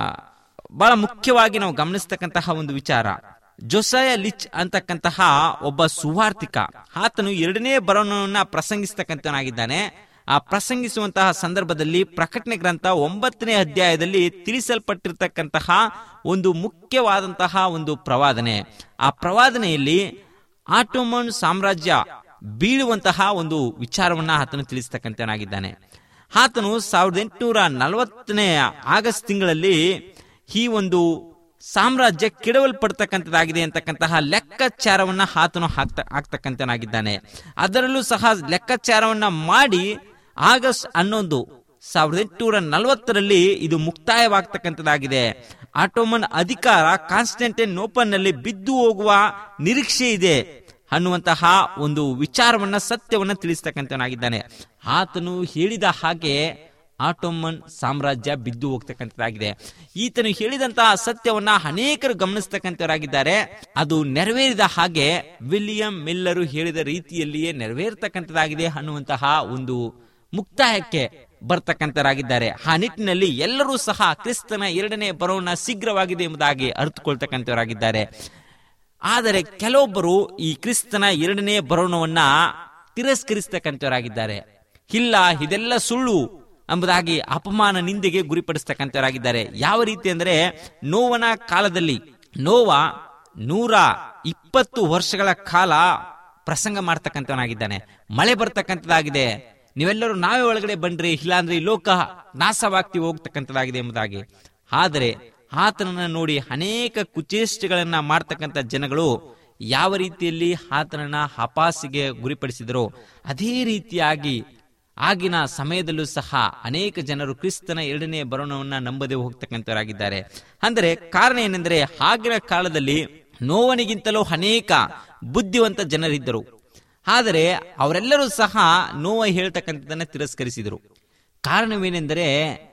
ಬಹಳ ಮುಖ್ಯವಾಗಿ ನಾವು ಗಮನಿಸ್ತಕ್ಕಂತಹ ಒಂದು ವಿಚಾರ ಜೊಸಯ ಲಿಚ್ ಅಂತಕ್ಕಂತಹ ಒಬ್ಬ ಸುವಾರ್ತಿಕ ಆತನು ಎರಡನೇ ಬರೋಣವನ್ನ ಪ್ರಸಂಗಿಸ್ತಕ್ಕಂಥವನಾಗಿದ್ದಾನೆ ಆ ಪ್ರಸಂಗಿಸುವಂತಹ ಸಂದರ್ಭದಲ್ಲಿ ಪ್ರಕಟಣೆ ಗ್ರಂಥ ಒಂಬತ್ತನೇ ಅಧ್ಯಾಯದಲ್ಲಿ ತಿಳಿಸಲ್ಪಟ್ಟಿರ್ತಕ್ಕಂತಹ ಒಂದು ಮುಖ್ಯವಾದಂತಹ ಒಂದು ಪ್ರವಾದನೆ ಆ ಪ್ರವಾದನೆಯಲ್ಲಿ ಆಟೋಮನ್ ಸಾಮ್ರಾಜ್ಯ ಬೀಳುವಂತಹ ಒಂದು ವಿಚಾರವನ್ನ ಆತನು ತಿಳಿಸ್ತಕ್ಕಂಥವನಾಗಿದ್ದಾನೆ ಆತನು ಸಾವಿರದ ಎಂಟುನೂರ ನಲವತ್ತನೇ ಆಗಸ್ಟ್ ತಿಂಗಳಲ್ಲಿ ಈ ಒಂದು ಸಾಮ್ರಾಜ್ಯ ಕೆಡವಲ್ಪಡ್ತಕ್ಕಂಥದ್ದಾಗಿದೆ ಅಂತಕ್ಕಂತಹ ಲೆಕ್ಕಾಚಾರವನ್ನ ಆತನು ಹಾಕ್ತ ಆಗ್ತಕ್ಕಂಥನಾಗಿದ್ದಾನೆ ಅದರಲ್ಲೂ ಸಹ ಲೆಕ್ಕಾಚಾರವನ್ನ ಮಾಡಿ ಆಗಸ್ಟ್ ಹನ್ನೊಂದು ಸಾವಿರದ ಎಂಟುನೂರ ನಲವತ್ತರಲ್ಲಿ ಇದು ಮುಕ್ತಾಯವಾಗ್ತಕ್ಕಂಥದ್ದಾಗಿದೆ ಆಟೋಮನ್ ಅಧಿಕಾರ ಕಾನ್ಸ್ಟಂಟೈನ್ ನೋಪನ್ನಲ್ಲಿ ಬಿದ್ದು ಹೋಗುವ ನಿರೀಕ್ಷೆ ಇದೆ ಅನ್ನುವಂತಹ ಒಂದು ವಿಚಾರವನ್ನ ಸತ್ಯವನ್ನ ತಿಳಿಸ್ತಕ್ಕಂಥವನಾಗಿದ್ದಾನೆ ಆತನು ಹೇಳಿದ ಹಾಗೆ ಆಟೋಮನ್ ಸಾಮ್ರಾಜ್ಯ ಬಿದ್ದು ಹೋಗ್ತಕ್ಕಂಥದ್ದಾಗಿದೆ ಈತನು ಹೇಳಿದಂತಹ ಸತ್ಯವನ್ನ ಅನೇಕರು ಗಮನಿಸ್ತಕ್ಕಂಥವರಾಗಿದ್ದಾರೆ ಅದು ನೆರವೇರಿದ ಹಾಗೆ ವಿಲಿಯಂ ಮಿಲ್ಲರು ಹೇಳಿದ ರೀತಿಯಲ್ಲಿಯೇ ನೆರವೇರ್ತಕ್ಕಂಥದ್ದಾಗಿದೆ ಅನ್ನುವಂತಹ ಒಂದು ಮುಕ್ತಾಯಕ್ಕೆ ಬರ್ತಕ್ಕಂಥರಾಗಿದ್ದಾರೆ ಆ ನಿಟ್ಟಿನಲ್ಲಿ ಎಲ್ಲರೂ ಸಹ ಕ್ರಿಸ್ತನ ಎರಡನೇ ಬರೋಣ ಶೀಘ್ರವಾಗಿದೆ ಎಂಬುದಾಗಿ ಅರ್ಥಕೊಳ್ತಕ್ಕಂಥವರಾಗಿದ್ದಾರೆ ಆದರೆ ಕೆಲವೊಬ್ಬರು ಈ ಕ್ರಿಸ್ತನ ಎರಡನೇ ಬರೋಣವನ್ನ ತಿರಸ್ಕರಿಸ್ತಕ್ಕಂಥವರಾಗಿದ್ದಾರೆ ಇಲ್ಲ ಇದೆಲ್ಲ ಸುಳ್ಳು ಎಂಬುದಾಗಿ ಅಪಮಾನ ನಿಂದೆಗೆ ಗುರಿಪಡಿಸ್ತಕ್ಕಂಥವರಾಗಿದ್ದಾರೆ ಯಾವ ರೀತಿ ಅಂದರೆ ನೋವನ ಕಾಲದಲ್ಲಿ ನೋವ ನೂರ ಇಪ್ಪತ್ತು ವರ್ಷಗಳ ಕಾಲ ಪ್ರಸಂಗ ಮಾಡ್ತಕ್ಕಂಥವನಾಗಿದ್ದಾನೆ ಮಳೆ ಬರ್ತಕ್ಕಂಥದ್ದಾಗಿದೆ ನೀವೆಲ್ಲರೂ ನಾವೇ ಒಳಗಡೆ ಬನ್ರಿ ಇಲ್ಲಾಂದ್ರೆ ಈ ಲೋಕ ನಾಶವಾಗ್ತಿ ಹೋಗ್ತಕ್ಕಂಥದ್ದಾಗಿದೆ ಎಂಬುದಾಗಿ ಆದರೆ ಆತನನ್ನ ನೋಡಿ ಅನೇಕ ಕುಚೇಷ್ಟೆಗಳನ್ನ ಮಾಡ್ತಕ್ಕಂಥ ಜನಗಳು ಯಾವ ರೀತಿಯಲ್ಲಿ ಆತನನ್ನ ಹಪಾಸಿಗೆ ಗುರಿಪಡಿಸಿದರೋ ಅದೇ ರೀತಿಯಾಗಿ ಆಗಿನ ಸಮಯದಲ್ಲೂ ಸಹ ಅನೇಕ ಜನರು ಕ್ರಿಸ್ತನ ಎರಡನೇ ಬರೋಣವನ್ನ ನಂಬದೆ ಹೋಗ್ತಕ್ಕಂಥವರಾಗಿದ್ದಾರೆ ಅಂದರೆ ಕಾರಣ ಏನೆಂದರೆ ಆಗಿನ ಕಾಲದಲ್ಲಿ ನೋವನಿಗಿಂತಲೂ ಅನೇಕ ಬುದ್ಧಿವಂತ ಜನರಿದ್ದರು ಆದರೆ ಅವರೆಲ್ಲರೂ ಸಹ ನೋವ ಹೇಳ್ತಕ್ಕಂಥದ್ದನ್ನ ತಿರಸ್ಕರಿಸಿದರು ಕಾರಣವೇನೆಂದರೆ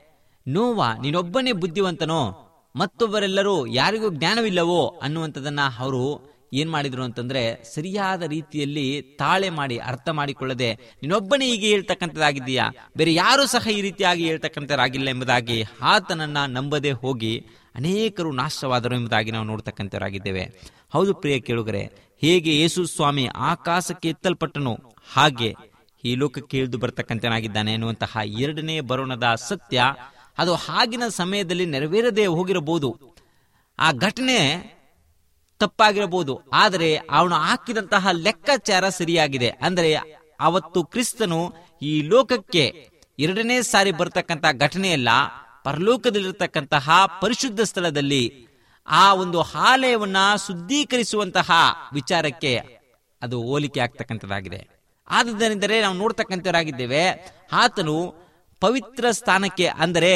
ನೋವ ನೀನೊಬ್ಬನೇ ಬುದ್ಧಿವಂತನೋ ಮತ್ತೊಬ್ಬರೆಲ್ಲರೂ ಯಾರಿಗೂ ಜ್ಞಾನವಿಲ್ಲವೋ ಅನ್ನುವಂಥದ್ದನ್ನ ಅವರು ಏನ್ ಮಾಡಿದ್ರು ಅಂತಂದ್ರೆ ಸರಿಯಾದ ರೀತಿಯಲ್ಲಿ ತಾಳೆ ಮಾಡಿ ಅರ್ಥ ಮಾಡಿಕೊಳ್ಳದೆ ನೀನೊಬ್ಬನೇ ಹೀಗೆ ಹೇಳ್ತಕ್ಕಂಥದ್ದಾಗಿದ್ದೀಯಾ ಬೇರೆ ಯಾರೂ ಸಹ ಈ ರೀತಿಯಾಗಿ ಹೇಳ್ತಕ್ಕಂಥರಾಗಿಲ್ಲ ಎಂಬುದಾಗಿ ಆತನನ್ನ ನಂಬದೆ ಹೋಗಿ ಅನೇಕರು ನಾಶವಾದರು ಎಂಬುದಾಗಿ ನಾವು ನೋಡ್ತಕ್ಕಂಥವರಾಗಿದ್ದೇವೆ ಹೌದು ಪ್ರಿಯ ಕೇಳುಗರೆ ಹೇಗೆ ಯೇಸು ಸ್ವಾಮಿ ಆಕಾಶಕ್ಕೆ ಎತ್ತಲ್ಪಟ್ಟನು ಹಾಗೆ ಈ ಲೋಕಕ್ಕೆ ಇಳಿದು ಬರ್ತಕ್ಕಂಥನಾಗಿದ್ದಾನೆ ಎನ್ನುವಂತಹ ಎರಡನೇ ಬರೋಣದ ಸತ್ಯ ಅದು ಆಗಿನ ಸಮಯದಲ್ಲಿ ನೆರವೇರದೆ ಹೋಗಿರಬಹುದು ಆ ಘಟನೆ ತಪ್ಪಾಗಿರಬಹುದು ಆದರೆ ಅವನು ಹಾಕಿದಂತಹ ಲೆಕ್ಕಾಚಾರ ಸರಿಯಾಗಿದೆ ಅಂದರೆ ಅವತ್ತು ಕ್ರಿಸ್ತನು ಈ ಲೋಕಕ್ಕೆ ಎರಡನೇ ಸಾರಿ ಬರ್ತಕ್ಕಂಥ ಘಟನೆಯಲ್ಲ ಪರಲೋಕದಲ್ಲಿರತಕ್ಕಂತಹ ಪರಿಶುದ್ಧ ಸ್ಥಳದಲ್ಲಿ ಆ ಒಂದು ಆಲಯವನ್ನ ಶುದ್ಧೀಕರಿಸುವಂತಹ ವಿಚಾರಕ್ಕೆ ಅದು ಹೋಲಿಕೆ ಆಗ್ತಕ್ಕಂಥದ್ದಾಗಿದೆ ಆದುದರಿಂದಲೇ ನಾವು ನೋಡ್ತಕ್ಕಂಥವರಾಗಿದ್ದೇವೆ ಆತನು ಪವಿತ್ರ ಸ್ಥಾನಕ್ಕೆ ಅಂದರೆ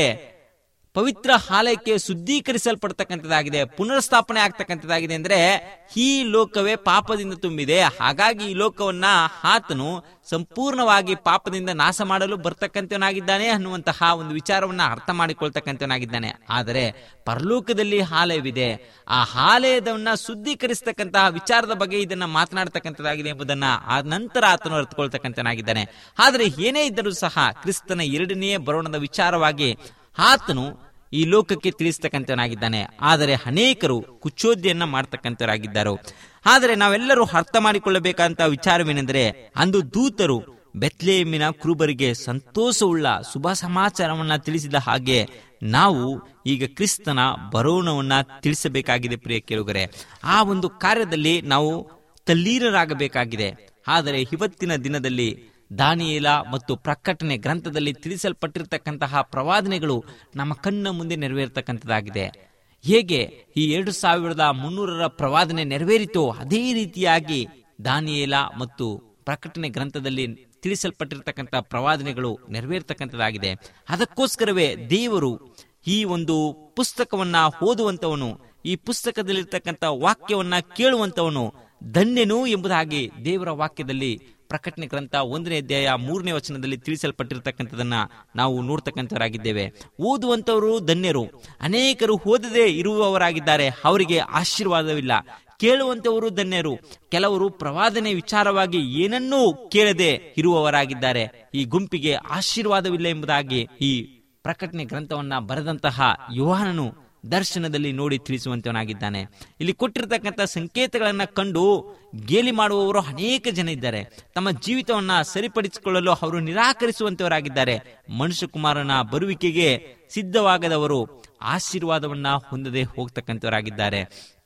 ಪವಿತ್ರ ಆಲಯಕ್ಕೆ ಶುದ್ಧೀಕರಿಸಲ್ಪಡ್ತಕ್ಕಂಥದ್ದಾಗಿದೆ ಪುನರ್ಸ್ಥಾಪನೆ ಆಗ್ತಕ್ಕಂಥದ್ದಾಗಿದೆ ಅಂದ್ರೆ ಈ ಲೋಕವೇ ಪಾಪದಿಂದ ತುಂಬಿದೆ ಹಾಗಾಗಿ ಈ ಲೋಕವನ್ನ ಆತನು ಸಂಪೂರ್ಣವಾಗಿ ಪಾಪದಿಂದ ನಾಶ ಮಾಡಲು ಬರ್ತಕ್ಕಂಥವನಾಗಿದ್ದಾನೆ ಅನ್ನುವಂತಹ ಒಂದು ವಿಚಾರವನ್ನ ಅರ್ಥ ಮಾಡಿಕೊಳ್ತಕ್ಕಂಥವನಾಗಿದ್ದಾನೆ ಆದರೆ ಪರಲೋಕದಲ್ಲಿ ಆಲಯವಿದೆ ಆ ಆಲಯದವನ್ನ ಶುದ್ಧೀಕರಿಸ್ತಕ್ಕಂತಹ ವಿಚಾರದ ಬಗ್ಗೆ ಇದನ್ನ ಮಾತನಾಡ್ತಕ್ಕಂಥದ್ದಾಗಿದೆ ಎಂಬುದನ್ನ ಆ ನಂತರ ಆತನು ಅರ್ಥಕೊಳ್ತಕ್ಕಂಥನಾಗಿದ್ದಾನೆ ಆದರೆ ಏನೇ ಇದ್ದರೂ ಸಹ ಕ್ರಿಸ್ತನ ಎರಡನೆಯ ಬರೋಣದ ವಿಚಾರವಾಗಿ ಆತನು ಈ ಲೋಕಕ್ಕೆ ತಿಳಿಸ್ತಕ್ಕಂಥವನಾಗಿದ್ದಾನೆ ಆದರೆ ಅನೇಕರು ಕುಚ್ಚೋದ್ಯನ್ನ ಮಾಡ್ತಕ್ಕಂಥವರಾಗಿದ್ದಾರೆ ಆದರೆ ನಾವೆಲ್ಲರೂ ಅರ್ಥ ಮಾಡಿಕೊಳ್ಳಬೇಕಾದಂತ ವಿಚಾರವೇನೆಂದರೆ ಅಂದು ದೂತರು ಬೆತ್ಲೇಮಿನ ಕುರುಬರಿಗೆ ಸಂತೋಷವುಳ್ಳ ಶುಭ ಸಮಾಚಾರವನ್ನ ತಿಳಿಸಿದ ಹಾಗೆ ನಾವು ಈಗ ಕ್ರಿಸ್ತನ ಬರೋಣವನ್ನ ತಿಳಿಸಬೇಕಾಗಿದೆ ಪ್ರಿಯ ಕೇಳುಗರೆ ಆ ಒಂದು ಕಾರ್ಯದಲ್ಲಿ ನಾವು ತಲ್ಲೀರರಾಗಬೇಕಾಗಿದೆ ಆದರೆ ಇವತ್ತಿನ ದಿನದಲ್ಲಿ ದಾನಿಯೇಲ ಮತ್ತು ಪ್ರಕಟಣೆ ಗ್ರಂಥದಲ್ಲಿ ತಿಳಿಸಲ್ಪಟ್ಟಿರ್ತಕ್ಕಂತಹ ಪ್ರವಾದನೆಗಳು ನಮ್ಮ ಕಣ್ಣ ಮುಂದೆ ನೆರವೇರ್ತಕ್ಕಂಥದ್ದಾಗಿದೆ ಹೇಗೆ ಈ ಎರಡು ಸಾವಿರದ ಮುನ್ನೂರರ ಪ್ರವಾದನೆ ನೆರವೇರಿತೋ ಅದೇ ರೀತಿಯಾಗಿ ದಾನಿಯೇಲ ಮತ್ತು ಪ್ರಕಟಣೆ ಗ್ರಂಥದಲ್ಲಿ ತಿಳಿಸಲ್ಪಟ್ಟಿರ್ತಕ್ಕಂಥ ಪ್ರವಾದನೆಗಳು ನೆರವೇರ್ತಕ್ಕಂಥದ್ದಾಗಿದೆ ಅದಕ್ಕೋಸ್ಕರವೇ ದೇವರು ಈ ಒಂದು ಪುಸ್ತಕವನ್ನ ಓದುವಂತವನು ಈ ಪುಸ್ತಕದಲ್ಲಿರ್ತಕ್ಕಂಥ ವಾಕ್ಯವನ್ನ ಕೇಳುವಂತವನು ಧನ್ಯನು ಎಂಬುದಾಗಿ ದೇವರ ವಾಕ್ಯದಲ್ಲಿ ಪ್ರಕಟಣೆ ಗ್ರಂಥ ಒಂದನೇ ಅಧ್ಯಾಯ ಮೂರನೇ ವಚನದಲ್ಲಿ ತಿಳಿಸಲ್ಪಟ್ಟಿರ್ತಕ್ಕಂಥದನ್ನ ನಾವು ನೋಡ್ತಕ್ಕಂಥವರಾಗಿದ್ದೇವೆ ಓದುವಂತವರು ಧನ್ಯರು ಅನೇಕರು ಓದದೆ ಇರುವವರಾಗಿದ್ದಾರೆ ಅವರಿಗೆ ಆಶೀರ್ವಾದವಿಲ್ಲ ಕೇಳುವಂತವರು ಧನ್ಯರು ಕೆಲವರು ಪ್ರವಾದನೆ ವಿಚಾರವಾಗಿ ಏನನ್ನೂ ಕೇಳದೆ ಇರುವವರಾಗಿದ್ದಾರೆ ಈ ಗುಂಪಿಗೆ ಆಶೀರ್ವಾದವಿಲ್ಲ ಎಂಬುದಾಗಿ ಈ ಪ್ರಕಟಣೆ ಗ್ರಂಥವನ್ನ ಬರೆದಂತಹ ಯುವಾನನು ದರ್ಶನದಲ್ಲಿ ನೋಡಿ ತಿಳಿಸುವಂತವನಾಗಿದ್ದಾನೆ ಇಲ್ಲಿ ಕೊಟ್ಟಿರತಕ್ಕಂಥ ಸಂಕೇತಗಳನ್ನ ಕಂಡು ಗೇಲಿ ಮಾಡುವವರು ಅನೇಕ ಜನ ಇದ್ದಾರೆ ತಮ್ಮ ಜೀವಿತವನ್ನ ಸರಿಪಡಿಸಿಕೊಳ್ಳಲು ಅವರು ನಿರಾಕರಿಸುವಂತವರಾಗಿದ್ದಾರೆ ಮನುಷ್ಯ ಕುಮಾರನ ಬರುವಿಕೆಗೆ ಸಿದ್ಧವಾಗದವರು ಆಶೀರ್ವಾದವನ್ನ ಹೊಂದದೆ ಹೋಗ್ತಕ್ಕಂಥವರಾಗಿದ್ದಾರೆ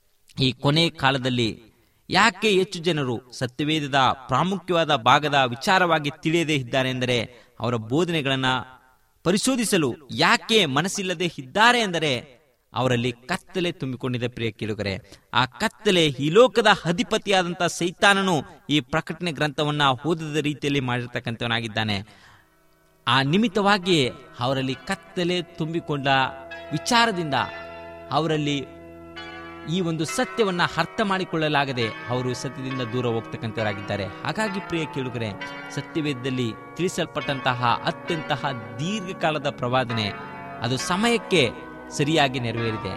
ಈ ಕೊನೆ ಕಾಲದಲ್ಲಿ ಯಾಕೆ ಹೆಚ್ಚು ಜನರು ಸತ್ಯವೇದದ ಪ್ರಾಮುಖ್ಯವಾದ ಭಾಗದ ವಿಚಾರವಾಗಿ ತಿಳಿಯದೇ ಇದ್ದಾರೆ ಎಂದರೆ ಅವರ ಬೋಧನೆಗಳನ್ನ ಪರಿಶೋಧಿಸಲು ಯಾಕೆ ಮನಸ್ಸಿಲ್ಲದೆ ಇದ್ದಾರೆ ಎಂದರೆ ಅವರಲ್ಲಿ ಕತ್ತಲೆ ತುಂಬಿಕೊಂಡಿದೆ ಪ್ರಿಯ ಕೇಳುಗರೆ ಆ ಕತ್ತಲೆ ಈ ಲೋಕದ ಅಧಿಪತಿಯಾದಂತಹ ಸೈತಾನನು ಈ ಪ್ರಕಟಣೆ ಗ್ರಂಥವನ್ನ ಓದದ ರೀತಿಯಲ್ಲಿ ಮಾಡಿರ್ತಕ್ಕಂಥವನಾಗಿದ್ದಾನೆ ಆ ನಿಮಿತ್ತವಾಗಿಯೇ ಅವರಲ್ಲಿ ಕತ್ತಲೆ ತುಂಬಿಕೊಂಡ ವಿಚಾರದಿಂದ ಅವರಲ್ಲಿ ಈ ಒಂದು ಸತ್ಯವನ್ನ ಅರ್ಥ ಮಾಡಿಕೊಳ್ಳಲಾಗದೆ ಅವರು ಸತ್ಯದಿಂದ ದೂರ ಹೋಗ್ತಕ್ಕಂಥವರಾಗಿದ್ದಾರೆ ಹಾಗಾಗಿ ಪ್ರಿಯ ಕೇಳುಗರೆ ಸತ್ಯವೇದದಲ್ಲಿ ತಿಳಿಸಲ್ಪಟ್ಟಂತಹ ಅತ್ಯಂತಹ ದೀರ್ಘಕಾಲದ ಪ್ರವಾದನೆ ಅದು ಸಮಯಕ್ಕೆ ಸರಿಯಾಗಿ ನೆರವೇರಿದೆ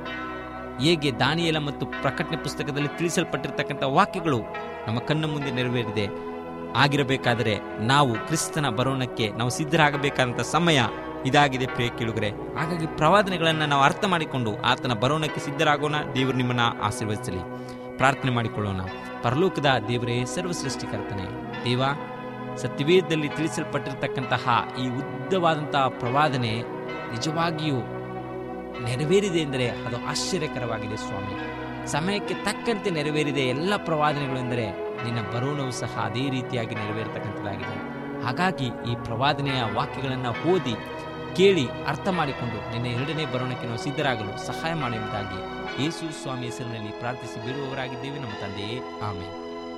ಹೇಗೆ ದಾನಿಯಲ ಮತ್ತು ಪ್ರಕಟಣೆ ಪುಸ್ತಕದಲ್ಲಿ ತಿಳಿಸಲ್ಪಟ್ಟಿರ್ತಕ್ಕಂಥ ವಾಕ್ಯಗಳು ನಮ್ಮ ಕಣ್ಣ ಮುಂದೆ ನೆರವೇರಿದೆ ಆಗಿರಬೇಕಾದರೆ ನಾವು ಕ್ರಿಸ್ತನ ಬರೋಣಕ್ಕೆ ನಾವು ಸಿದ್ಧರಾಗಬೇಕಾದಂಥ ಸಮಯ ಇದಾಗಿದೆ ಪ್ರಿಯ ಕೇಳುಗರೆ ಹಾಗಾಗಿ ಪ್ರವಾದನೆಗಳನ್ನು ನಾವು ಅರ್ಥ ಮಾಡಿಕೊಂಡು ಆತನ ಬರೋಣಕ್ಕೆ ಸಿದ್ಧರಾಗೋಣ ದೇವರು ನಿಮ್ಮನ್ನ ಆಶೀರ್ವದಿಸಲಿ ಪ್ರಾರ್ಥನೆ ಮಾಡಿಕೊಳ್ಳೋಣ ಪರಲೋಕದ ದೇವರೇ ಸರ್ವ ಸೃಷ್ಟಿಕರ್ತನೆ ದೇವ ಸತ್ಯವೇದದಲ್ಲಿ ತಿಳಿಸಲ್ಪಟ್ಟಿರ್ತಕ್ಕಂತಹ ಈ ಉದ್ದವಾದಂತಹ ಪ್ರವಾದನೆ ನಿಜವಾಗಿಯೂ ನೆರವೇರಿದೆ ಎಂದರೆ ಅದು ಆಶ್ಚರ್ಯಕರವಾಗಿದೆ ಸ್ವಾಮಿ ಸಮಯಕ್ಕೆ ತಕ್ಕಂತೆ ನೆರವೇರಿದೆ ಎಲ್ಲ ಪ್ರವಾದನೆಗಳು ಎಂದರೆ ನಿನ್ನ ಬರೋಣವು ಸಹ ಅದೇ ರೀತಿಯಾಗಿ ನೆರವೇರ್ತಕ್ಕಂಥದ್ದಾಗಿದೆ ಹಾಗಾಗಿ ಈ ಪ್ರವಾದನೆಯ ವಾಕ್ಯಗಳನ್ನು ಓದಿ ಕೇಳಿ ಅರ್ಥ ಮಾಡಿಕೊಂಡು ನಿನ್ನ ಎರಡನೇ ಬರೋಣಕ್ಕೆ ನಾವು ಸಿದ್ಧರಾಗಲು ಸಹಾಯ ಮಾಡುವುದಾಗಿ ಯೇಸು ಸ್ವಾಮಿ ಹೆಸರಿನಲ್ಲಿ ಪ್ರಾರ್ಥಿಸಿ ಬಿಡುವವರಾಗಿದ್ದೇವೆ ನಮ್ಮ ತಂದೆಯೇ ಆಮೇಲೆ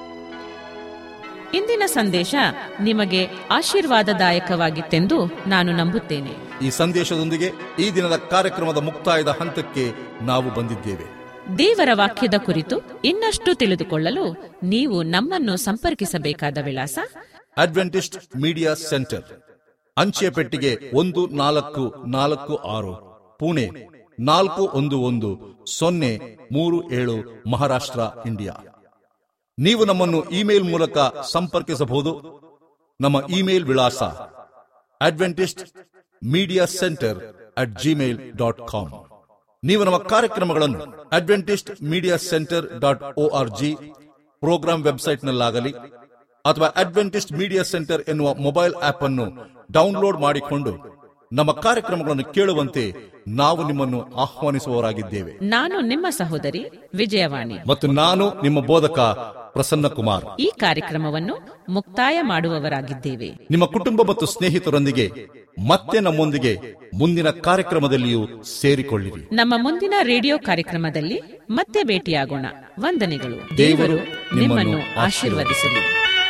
ಇಂದಿನ ಸಂದೇಶ ನಿಮಗೆ ಆಶೀರ್ವಾದದಾಯಕವಾಗಿತ್ತೆಂದು ನಾನು ನಂಬುತ್ತೇನೆ ಈ ಸಂದೇಶದೊಂದಿಗೆ ಈ ದಿನದ ಕಾರ್ಯಕ್ರಮದ ಮುಕ್ತಾಯದ ಹಂತಕ್ಕೆ ನಾವು ಬಂದಿದ್ದೇವೆ ದೇವರ ವಾಕ್ಯದ ಕುರಿತು ಇನ್ನಷ್ಟು ತಿಳಿದುಕೊಳ್ಳಲು ನೀವು ನಮ್ಮನ್ನು ಸಂಪರ್ಕಿಸಬೇಕಾದ ವಿಳಾಸ ಅಡ್ವೆಂಟಿಸ್ಟ್ ಮೀಡಿಯಾ ಸೆಂಟರ್ ಅಂಚೆ ಪೆಟ್ಟಿಗೆ ಒಂದು ನಾಲ್ಕು ನಾಲ್ಕು ಆರು ಪುಣೆ ನಾಲ್ಕು ಒಂದು ಒಂದು ಸೊನ್ನೆ ಮೂರು ಏಳು ಮಹಾರಾಷ್ಟ್ರ ಇಂಡಿಯಾ ನೀವು ನಮ್ಮನ್ನು ಇಮೇಲ್ ಮೂಲಕ ಸಂಪರ್ಕಿಸಬಹುದು ನಮ್ಮ ಇಮೇಲ್ ವಿಳಾಸ Adventist Media Centre at Gmail dot com ನೀವು ನಮ್ಮ ಕಾರ್ಯಕ್ರಮಗಳನ್ನು Adventist Media Centre dot O R G programme ವೆಬ್ಸೈಟ್ನಲ್ಲಾಗಲಿ ಅಥವಾ ಅಡ್ವೆಂಟಿಸ್ಟ್ ಮೀಡಿಯಾ ಸೆಂಟರ್ ಎನ್ನುವ ಮೊಬೈಲ್ ಆಪ್ ಅನ್ನು ಡೌನ್ಲೋಡ್ ಮಾಡಿಕೊಂಡು ನಮ್ಮ ಕಾರ್ಯಕ್ರಮಗಳನ್ನು ಕೇಳುವಂತೆ ನಾವು ನಿಮ್ಮನ್ನು ಆಹ್ವಾನಿಸುವವರಾಗಿದ್ದೇವೆ ನಾನು ನಿಮ್ಮ ಸಹೋದರಿ ವಿಜಯವಾಣಿ ಮತ್ತು ನಾನು ನಿಮ್ಮ ಬೋಧಕ ಪ್ರಸನ್ನ ಕುಮಾರ್ ಈ ಕಾರ್ಯಕ್ರಮವನ್ನು ಮುಕ್ತಾಯ ಮಾಡುವವರಾಗಿದ್ದೇವೆ ನಿಮ್ಮ ಕುಟುಂಬ ಮತ್ತು ಸ್ನೇಹಿತರೊಂದಿಗೆ ಮತ್ತೆ ನಮ್ಮೊಂದಿಗೆ ಮುಂದಿನ ಕಾರ್ಯಕ್ರಮದಲ್ಲಿಯೂ ಸೇರಿಕೊಳ್ಳಿರಿ ನಮ್ಮ ಮುಂದಿನ ರೇಡಿಯೋ ಕಾರ್ಯಕ್ರಮದಲ್ಲಿ ಮತ್ತೆ ಭೇಟಿಯಾಗೋಣ ವಂದನೆಗಳು ದೇವರು ದೇವರು ನಿಮ್ಮನ್ನು ಆಶೀರ್ವದಿಸಲಿ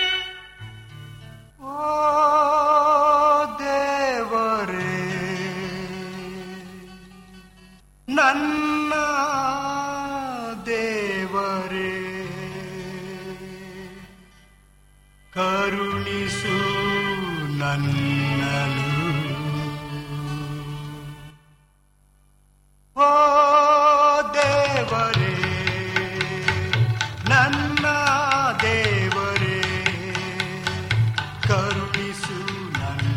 ಓ ದೇವರೇ ನನ್ನ ದೇವರೇ ಕರುಣಿಸು ನನ್ನನು ಓ ದೇವರೇ ನನ್ನ ದೇವರೇ ಕರುಣಿಸು ನನ್ನ